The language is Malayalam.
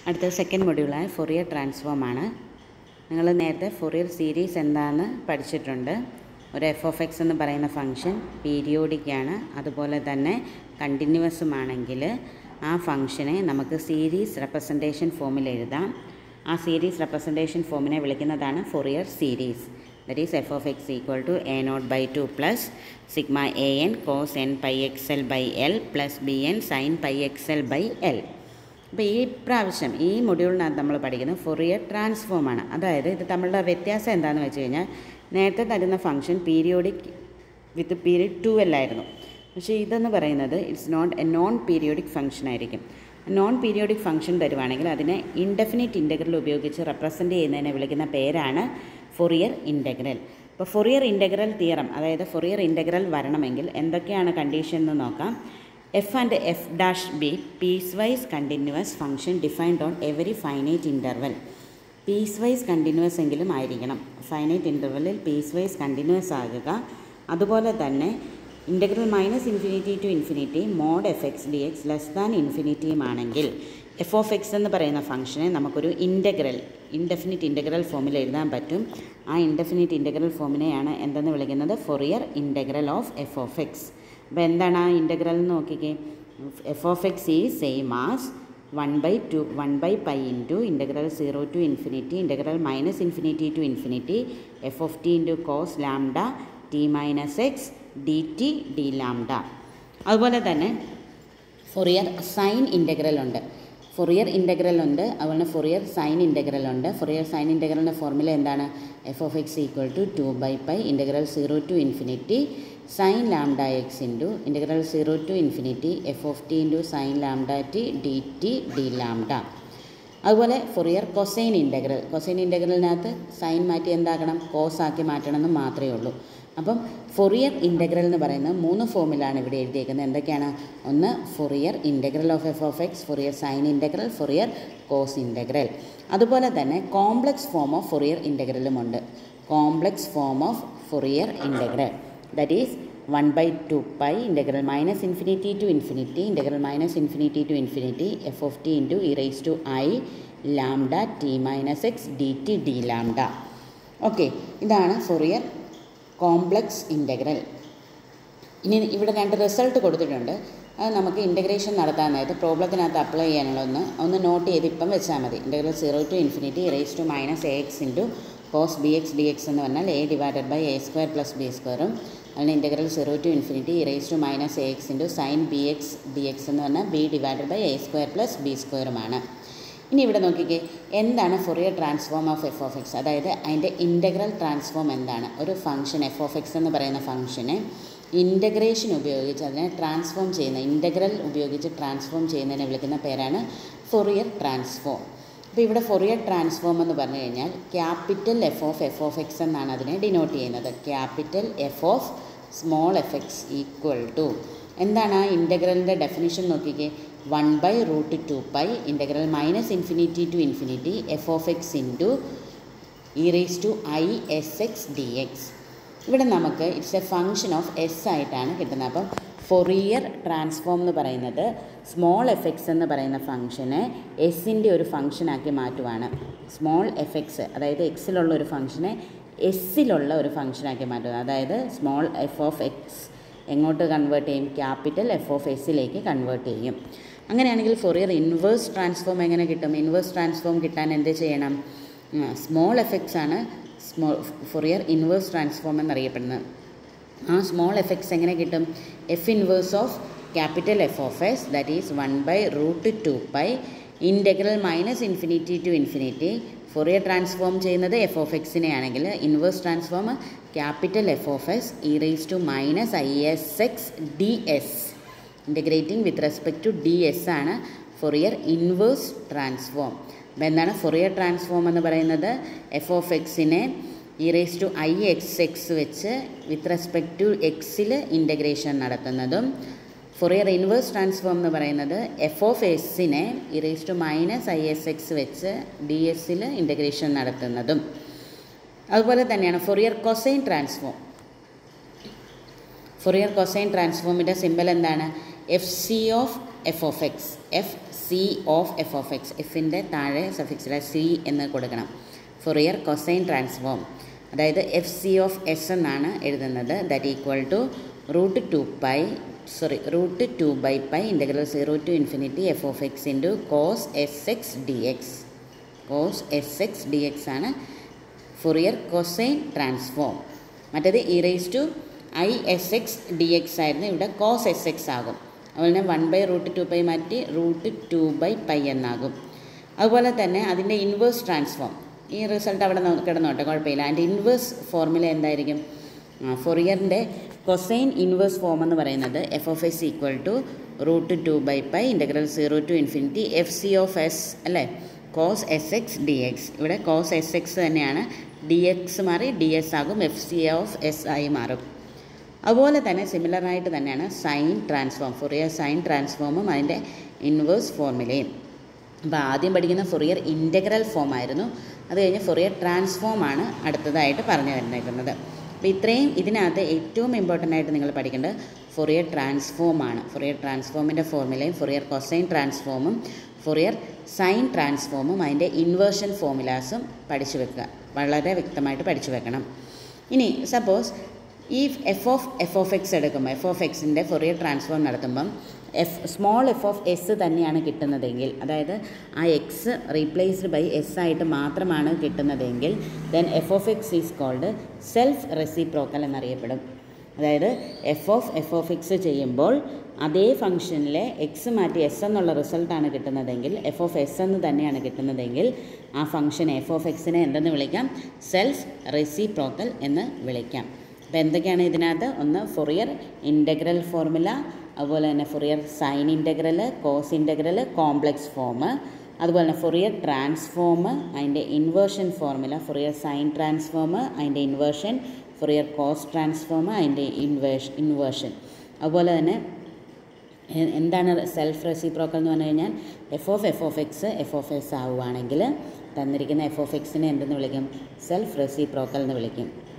അടുത്ത സെക്കൻഡ് മൊഡ്യൂളായ ഫൊറിയർ ട്രാൻസ്ഫോം ആണ് നിങ്ങൾ നേരത്തെ ഫൊറിയർ സീരീസ് എന്താണെന്ന് പഠിച്ചിട്ടുണ്ട് ഒരു എഫ് ഓഫ് എക്സ് എന്ന് പറയുന്ന ഫംഗ്ഷൻ പീരിയോഡിക് ആണ് അതുപോലെ തന്നെ കണ്ടിന്യൂവസുമാണെങ്കിൽ ആ ഫംഗ്ഷനെ നമുക്ക് സീരീസ് റെപ്രസെൻറ്റേഷൻ ഫോമിൽ എഴുതാം ആ സീരീസ് റെപ്രസെൻറ്റേഷൻ ഫോമിനെ വിളിക്കുന്നതാണ് Fourier series that is f of x equal to a naught by two plus sigma a n cos n pi x l by l plus b n sine pi x l by l അപ്പോൾ ഈ പ്രാവശ്യം ഈ മൊഡ്യൂളിനകത്ത് നമ്മൾ പഠിക്കുന്നത് ഫൊറിയർ ട്രാൻസ്ഫോം ആണ് അതായത് ഇത് തമ്മിലുള്ള വ്യത്യാസം എന്താണെന്ന് വെച്ച് കഴിഞ്ഞാൽ നേരത്തെ തരുന്ന function periodic with period two അല്ലായിരുന്നു പക്ഷേ ഇതെന്ന് പറയുന്നത് it's not a non periodic function ആയിരിക്കും നോൺ പീരിയോഡിക് ഫംഗ്ഷൻ തരുവാണെങ്കിൽ അതിനെ ഇൻഡെഫിനിറ്റ് ഇൻ്റഗ്രൽ ഉപയോഗിച്ച് റെപ്രസെൻറ്റ് ചെയ്യുന്നതിനെ വിളിക്കുന്ന പേരാണ് ഫൊറിയർ ഇൻ്റഗ്രൽ ഇപ്പോൾ ഫൊറിയർ ഇൻ്റഗ്രൽ തിയറം അതായത് ഫൊറിയർ ഇൻ്റഗ്രൽ വരണമെങ്കിൽ എന്തൊക്കെയാണ് കണ്ടീഷൻ എന്ന് നോക്കാം f and f dash be piecewise continuous function defined on every finite interval piecewise continuous എങ്കിലും ആയിരിക്കണം ഫൈനൈറ്റ് ഇൻ്റർവെല്ലിൽ പീസ് വൈസ് കണ്ടിന്യൂവസ് ആകുക അതുപോലെ തന്നെ integral minus infinity to infinity mod f x d x less than ഇൻഫിനിറ്റിയുമാണെങ്കിൽ എഫ് ഓഫ് എക്സ് എന്ന് പറയുന്ന ഫംഗ്ഷനെ നമുക്കൊരു ഇൻ്റഗ്രൽ ഇൻഡെഫിനിറ്റ് ഇൻ്റഗ്രൽ ഫോമിൽ എഴുതാൻ പറ്റും ആ ഇൻഡെഫിനിറ്റ് ഇൻ്റഗ്രൽ ഫോമിനെയാണ് എന്തെന്ന് വിളിക്കുന്നത് Fourier integral of f of x അപ്പോൾ എന്താണ് ആ ഇൻ്റഗ്രൽ എന്ന് നോക്കിക്കേ f of x is same as one by two one by pi into integral zero to infinity integral minus infinity to infinity f of t into cos lambda t minus x d t d lambda അതുപോലെ തന്നെ ഫൊറിയർ സൈൻ ഇൻ്റഗ്രൽ ഉണ്ട് ഫൊറിയർ ഇൻ്റഗ്രൽ ഉണ്ട് അതുപോലെ ഫൊറിയർ സൈൻ ഇൻ്റഗ്രൽ ഉണ്ട് ഫൊറിയർ സൈൻ ഇൻ്റഗ്രലിൻ്റെ ഫോർമുല എന്താണ് F of x equal to two by pi integral zero to infinity sine lambda x into integral zero to infinity f of t into sine lambda t d t d lambda അതുപോലെ ഫൊറിയർ കൊസൈൻ ഇൻ്റഗ്രൽ കൊസൈൻ ഇൻ്റഗ്രലിനകത്ത് സൈൻ മാറ്റി എന്താക്കണം കോസ് ആക്കി മാറ്റണം എന്ന് മാത്രമേ ഉള്ളൂ അപ്പം ഫൊറിയർ ഇൻ്റഗ്രൽ എന്ന് പറയുന്നത് മൂന്ന് ഫോമിലാണ് ഇവിടെ എഴുതിയേക്കുന്നത് എന്തൊക്കെയാണ് ഒന്ന് Fourier integral of f of x Fourier sine integral Fourier cos integral അതുപോലെ തന്നെ കോംപ്ലക്സ് ഫോം ഓഫ് ഫൊറിയർ ഇൻ്റഗ്രലുമുണ്ട് complex form of Fourier integral that is one by two pi integral minus infinity to infinity integral minus infinity to infinity f of t into e raise to i lambda t minus x d t d lambda okay ഇതാണ് ഫൊറിയർ കോംപ്ലക്സ് ഇൻ്റഗ്രൽ ഇനി ഇവിടെ രണ്ട് റിസൾട്ട് കൊടുത്തിട്ടുണ്ട് അത് നമുക്ക് ഇൻ്റഗ്രേഷൻ നടത്താൻ നേരത്ത് പ്രോബ്ലത്തിനകത്ത് അപ്ലൈ ചെയ്യാനുള്ള ഒന്ന് ഒന്ന് നോട്ട് ചെയ്ത് ഇപ്പം വെച്ചാൽ മതി integral zero to infinity raise to minus a x into cos b x d x എന്ന് പറഞ്ഞാൽ a divided by a square plus b സ്ക്വയറും അതിന് integral zero to infinity raise to minus a x into sine b x d x എന്ന് പറഞ്ഞാൽ b divided by a square plus b സ്ക്വയറുമാണ് ഇനി ഇവിടെ നോക്കിക്കേ എന്താണ് Fourier transform of f of x അതായത് അതിൻ്റെ ഇൻ്റഗ്രൽ ട്രാൻസ്ഫോം എന്താണ് ഒരു ഫംഗ്ഷൻ എഫ് ഓഫ് എക്സ് എന്ന് പറയുന്ന ഫംഗ്ഷനെ ഇൻ്റഗ്രേഷൻ ഉപയോഗിച്ച് അതിനെ ട്രാൻസ്ഫോം ചെയ്യുന്ന ഇൻ്റഗ്രൽ ഉപയോഗിച്ച് ട്രാൻസ്ഫോം ചെയ്യുന്നതിനെ വിളിക്കുന്ന പേരാണ് ഫൊറിയർ ട്രാൻസ്ഫോം അപ്പോൾ ഇവിടെ ഫൊറിയർ ട്രാൻസ്ഫോം എന്ന് പറഞ്ഞു കഴിഞ്ഞാൽ capital F of f of x എന്നാണ് അതിനെ ഡിനോട്ട് ചെയ്യുന്നത് capital F of small f x equal to എന്താണ് ആ ഇൻ്റഗ്രലിൻ്റെ ഡെഫിനിഷൻ നോക്കിക്കേ one by root two pi integral minus infinity to infinity f of x into e raise to i s x d x ഇവിടെ നമുക്ക് it's a function of s ആയിട്ടാണ് കിട്ടുന്നത് അപ്പം ഫൊറിയർ ട്രാൻസ്ഫോം എന്ന് പറയുന്നത് സ്മോൾ എഫ് എക്സ് എന്ന് പറയുന്ന ഫംഗ്ഷനെ എസിൻ്റെ ഒരു ഫംഗ്ഷനാക്കി മാറ്റുവാണ് സ്മോൾ എഫ് എക്സ് അതായത് എക്സിലുള്ള ഒരു ഫംഗ്ഷനെ എസ്സിലുള്ള ഒരു ഫംഗ്ഷനാക്കി മാറ്റുക അതായത് സ്മോൾ എഫ് ഓഫ് എക്സ് എങ്ങോട്ട് കൺവേർട്ട് ചെയ്യും ക്യാപിറ്റൽ എഫ് ഓഫ് എസ്സിലേക്ക് കൺവേർട്ട് ചെയ്യും അങ്ങനെയാണെങ്കിൽ ഫൊറിയർ ഇൻവേഴ്സ് ട്രാൻസ്ഫോം എങ്ങനെ കിട്ടും ഇൻവേഴ്സ് ട്രാൻസ്ഫോം കിട്ടാൻ എന്ത് ചെയ്യണം സ്മോൾ എഫക്ട്സ് ആണ് സ്മോൾ ഫൊറിയർ ഇൻവേഴ്സ് ട്രാൻസ്ഫോം എന്നറിയപ്പെടുന്നത് ആ സ്മോൾ എഫക്ട്സ് എങ്ങനെ കിട്ടും f inverse of capital F of s that is one by root two pi integral minus infinity to infinity Fourier transform ചെയ്യുന്നത് എഫ് ഓഫ് എക്സിനെ ആണെങ്കിൽ inverse transform capital F of s e raise to minus i s x d s integrating with respect to d s ആണ് ഫൊറിയർ ഇൻവേഴ്സ് ട്രാൻസ്ഫോം അപ്പോൾ എന്താണ് ഫൊറിയർ ട്രാൻസ്ഫോം എന്ന് പറയുന്നത് എഫ് ഓഫ് എക്സിനെ e raise to i x x വെച്ച് വിത്ത് റെസ്പെക്ട് ടു എക്സിൽ ഇൻ്റഗ്രേഷൻ നടത്തുന്നതും ഫൊറിയർ ഇൻവേഴ്സ് ട്രാൻസ്ഫോം എന്ന് പറയുന്നത് എഫ് ഓഫ് എസിനെ e raise to minus i s x വെച്ച് ഡി എസിൽ ഇൻ്റഗ്രേഷൻ നടത്തുന്നതും അതുപോലെ തന്നെയാണ് Fourier cosine transform Fourier cosine ട്രാൻസ്ഫോമിൻ്റെ സിമ്പൽ എന്താണ് f c of f of x f c of f of x എഫിൻ്റെ താഴെ സഫിക്സിലെ സി എന്ന് കൊടുക്കണം ഫൊറിയർ കൊസൈൻ ട്രാൻസ്ഫോം അതായത് എഫ് സി ഓഫ് എസ് എന്നാണ് എഴുതുന്നത് that equal to root two pi sorry root two by pi integral zero to infinity f of x into cos s x d x cos s x d x ആണ് ഫൊറിയർ കൊസൈൻ ട്രാൻസ്ഫോം മറ്റേത് e raise to i s x d x ആയിരുന്നു ഇവിടെ കോസ് എസ് എക്സ് ആകും അതുപോലെ തന്നെ one by root two pi മാറ്റി റൂട്ട് ടു ബൈ പൈ എന്നാകും അതുപോലെ തന്നെ അതിൻ്റെ ഇൻവേഴ്സ് ട്രാൻസ്ഫോം ഈ റിസൾട്ട് അവിടെ നോ- കിടന്നോട്ടെ കുഴപ്പമില്ല അതിൻ്റെ ഇൻവേഴ്സ് ഫോർമുല എന്തായിരിക്കും ഫൊറിയറിൻ്റെ കൊസൈൻ ഇൻവേഴ്സ് ഫോം എന്ന് പറയുന്നത് f of s equal to root two by pi integral zero to infinity f c of s അല്ലേ cos s x d x ഇവിടെ കോസ് എസ് എക്സ് തന്നെയാണ് ഡി എക്സ് മാറി ഡി എസ് ആകും എഫ് സി ഓഫ് എസ് ആയി മാറും അതുപോലെ തന്നെ സിമിലറായിട്ട് തന്നെയാണ് സൈൻ ട്രാൻസ്ഫോം ഫൊറിയർ സൈൻ ട്രാൻസ്ഫോമും അതിൻ്റെ ഇൻവേഴ്സ് ഫോർമുലയും അപ്പോൾ ആദ്യം പഠിക്കുന്ന ഫൊറിയർ ഇൻ്റഗ്രൽ ഫോം ആയിരുന്നു അത് കഴിഞ്ഞ് ഫൊറിയർ ട്രാൻസ്ഫോം ആണ് അടുത്തതായിട്ട് പറഞ്ഞു തന്നേക്കുന്നത് അപ്പോൾ ഇത്രയും ഇതിനകത്ത് ഏറ്റവും ഇമ്പോർട്ടൻ്റ് ആയിട്ട് നിങ്ങൾ പഠിക്കേണ്ടത് ഫൊറിയർ ട്രാൻസ്ഫോം ആണ് ഫൊറിയർ ട്രാൻസ്ഫോമിൻ്റെ ഫോർമുലയും ഫൊറിയർ കൊസൈൻ ട്രാൻസ്ഫോമും ഫൊറിയർ സൈൻ ട്രാൻസ്ഫോമും അതിൻ്റെ ഇൻവേർഷൻ ഫോർമുലാസും പഠിച്ചു വെക്കുക വളരെ വ്യക്തമായിട്ട് പഠിച്ചു വെക്കണം ഇനി സപ്പോസ് ഈ f of f of x എടുക്കുമ്പോൾ എഫ് ഓഫ് എക്സിൻ്റെ ഫൊറിയർ ട്രാൻസ്ഫോം നടത്തുമ്പം f small f of s തന്നെയാണ് കിട്ടുന്നതെങ്കിൽ അതായത് ആ എക്സ് റീപ്ലേസ്ഡ് ബൈ എസ് ആയിട്ട് മാത്രമാണ് കിട്ടുന്നതെങ്കിൽ then f of x is called self reciprocal എന്നറിയപ്പെടും അതായത് f of f of x ചെയ്യുമ്പോൾ അതേ ഫംഗ്ഷനിലെ എക്സ് മാറ്റി എസ് എന്നുള്ള റിസൾട്ടാണ് കിട്ടുന്നതെങ്കിൽ എഫ് ഓഫ് എസ് എന്ന് തന്നെയാണ് കിട്ടുന്നതെങ്കിൽ ആ ഫംഗ്ഷൻ എഫ് ഓഫ് എക്സിനെ എന്തെന്ന് വിളിക്കാം സെൽഫ് റെസിപ്രോക്കൽ എന്ന് വിളിക്കാം അപ്പോൾ എന്തൊക്കെയാണ് ഇതിനകത്ത് ഒന്ന് ഫൊറിയർ ഇൻ്റഗ്രൽ ഫോർമുല അതുപോലെ തന്നെ Fourier sine integral cos integral complex form അതുപോലെ തന്നെ ഫൊറിയർ ട്രാൻസ്ഫോം അതിൻ്റെ inversion formula Fourier sine transform അതിൻ്റെ ഇൻവേർഷൻ ഫൊറിയർ കോസ് ട്രാൻസ്ഫോം അതിൻ്റെ ഇൻവേഷ് ഇൻവേർഷൻ അതുപോലെ തന്നെ എ- എന്താണ് സെൽഫ് റെസിപ്രോക്കൽ എന്ന് പറഞ്ഞു കഴിഞ്ഞാൽ f of f of x f of x ആവുകയാണെങ്കിൽ തന്നിരിക്കുന്ന എഫ് ഓഫ് എക്സിനെ എന്തെന്ന് വിളിക്കും സെൽഫ് റെസിപ്രോക്കൽ എന്ന് വിളിക്കും